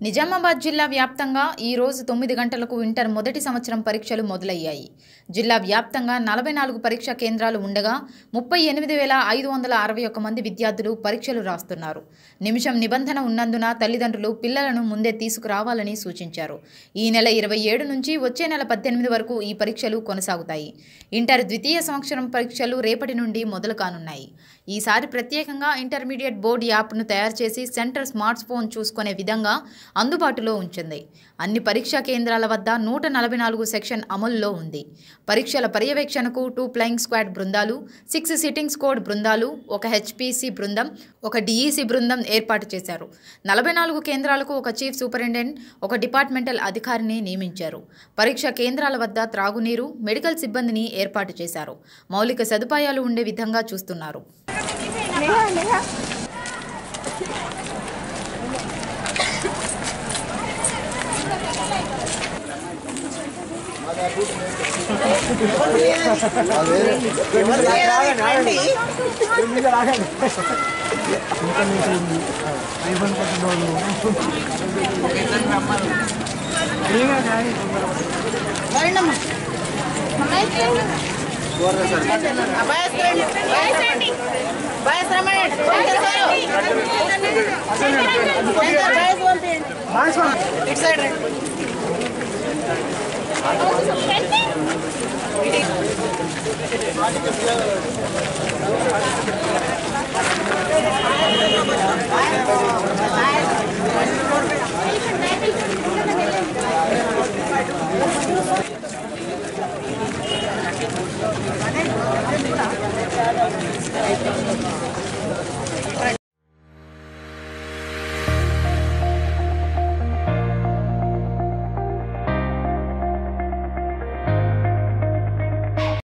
నిజామాబాద్ జిల్లా వ్యాప్తంగా ఈ రోజు తొమ్మిది గంటలకు ఇంటర్ మొదటి సంవత్సరం పరీక్షలు మొదలయ్యాయి జిల్లా వ్యాప్తంగా నలభై నాలుగు పరీక్షా కేంద్రాలు ఉండగా ముప్పై ఎనిమిది వేల ఐదు వందల అరవై ఒక్క మంది విద్యార్థులు పరీక్షలు రాస్తున్నారు నిమిషం నిబంధన ఉన్నందున తల్లిదండ్రులు పిల్లలను ముందే తీసుకురావాలని సూచించారు ఈ నెల ఇరవై ఏడు నుంచి వచ్చే నెల పద్దెనిమిది వరకు ఈ పరీక్షలు కొనసాగుతాయి ఇంటర్ ద్వితీయ సంవత్సరం పరీక్షలు రేపటి నుండి మొదలు కానున్నాయి ఈసారి ప్రత్యేకంగా ఇంటర్మీడియట్ బోర్డు యాప్ను తయారు చేసి సెంటర్ స్మార్ట్ ఫోన్ చూసుకునే విధంగా అందుబాటులో ఉంచింది అన్ని పరీక్షా కేంద్రాల వద్ద నూట నలభై నాలుగు సెక్షన్ అమలులో ఉంది పరీక్షల పర్యవేక్షణకు టూ ఫ్లయింగ్ స్క్వాడ్ బృందాలు సిక్స్ సిట్టింగ్ స్కోడ్ బృందాలు ఒక హెచ్పిసి బృందం ఒక డిఈసి బృందం ఏర్పాటు చేశారు నలభై నాలుగు కేంద్రాలకు ఒక చీఫ్ సూపరింటెండెంట్ ఒక డిపార్ట్మెంటల్ అధికారిని నియమించారు పరీక్షా కేంద్రాల వద్ద త్రాగునీరు మెడికల్ సిబ్బందిని ఏర్పాటు చేశారు మౌలిక సదుపాయాలు ఉండే విధంగా చూస్తున్నారు